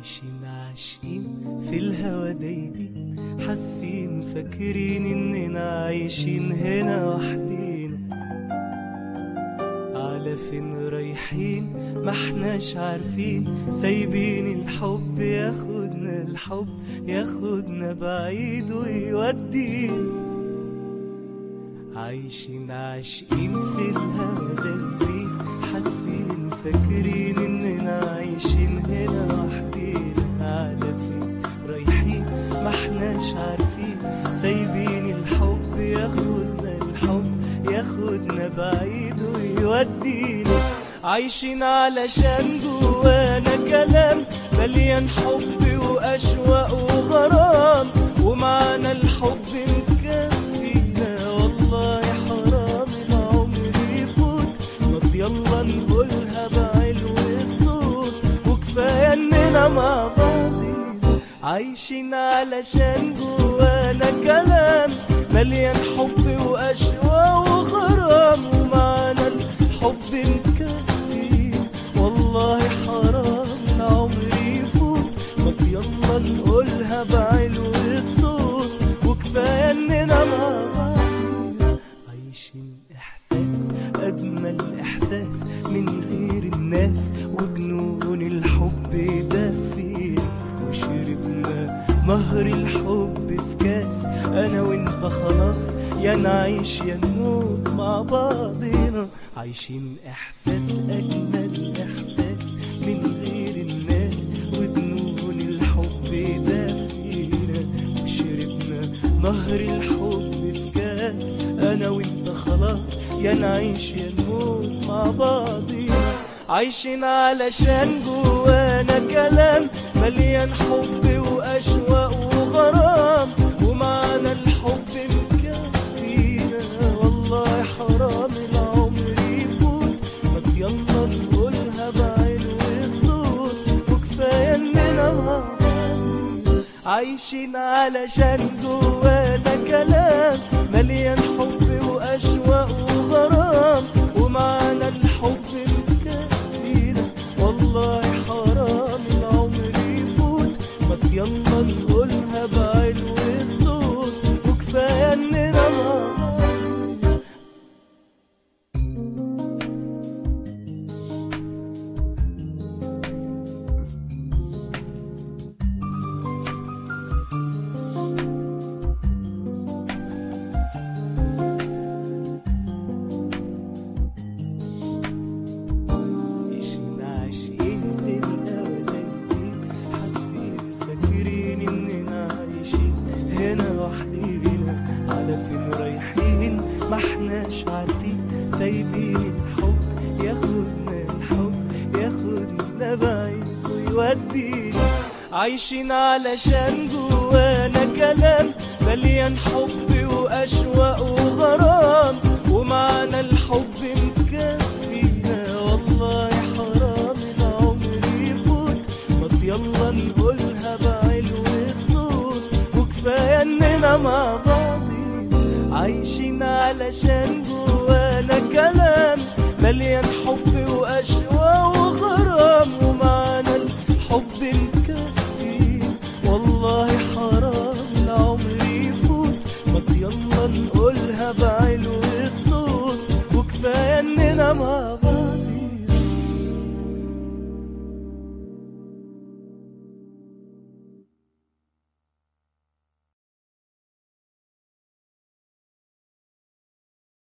عايشين عايشين في الهوا دايبين حاسين فاكرين اننا عايشين هنا وحدينا على فين رايحين ما احناش عارفين سايبين الحب ياخدنا الحب ياخدنا بعيد ويودينا عايشين عاشقين في الهوا دايبين حاسين فاكرين اننا عايشين هنا وحدينا على فين رايحين ما احناش عارفين سايبين الحب ياخدنا الحب ياخدنا بعيد ويودينا عايشين علشان جوانا كلام مليان حب واشواق وغرام ومعنا الحب مكفينا والله حرام العمر يفوت طب يلا نقولها بعلو الصوت وكفايه اننا مع بعضين عايشين علشان جوانا كلام مليان حب واشواق وغرام ومعنا الحب مكفي والله حرام العمر يفوت طب يلا نقولها بعلو الصوت وكفايه اننا مع بعض عايشين احساس اجمل احساس من غير الناس وجنون الحب ده فين وشربنا نهر الحب في كاس انا وانت خلاص يا نعيش يا نموت مع بعضنا عايشين احساس اجمل احساس من غير الناس وجنون الحب ده فينا وشربنا نهر الحب في كاس انا وانت خلاص يا نعيش يا نموت مع بعضينا عايشين علشان جوانا كلام مليان حب واشواق وغرام ومعنا الحب مكفينا والله حرام العمر يفوت ما يلا نقولها بعلو الصوت وكفايه اننا مع بعض عايشين علشان جوانا كلام مليان حب واشواق وغرام ومعنا الحب مكفينا والله حرام العمر يفوت ما يلا نقولها بعلو الصوت وكفايه اننا مع بعض عايشين عايشين في الهوا دايبين حاسين فاكرين اننا عايشين هنا وحدينا على فين رايحين ما احناش عارفين سايبين الحب ياخدنا الحب ياخدنا بعيد ويودينا عايشين علشان جوانا كلام مليان حب واشواق وغرام ومعنا الحب مكفينا والله حرام العمر يفوت ما يلا نقولها بعلو الصوت وكفايه اننا مع بعضين عايشين علشان جوانا كلام مليان حب واشواق وغرام ومعنا الحب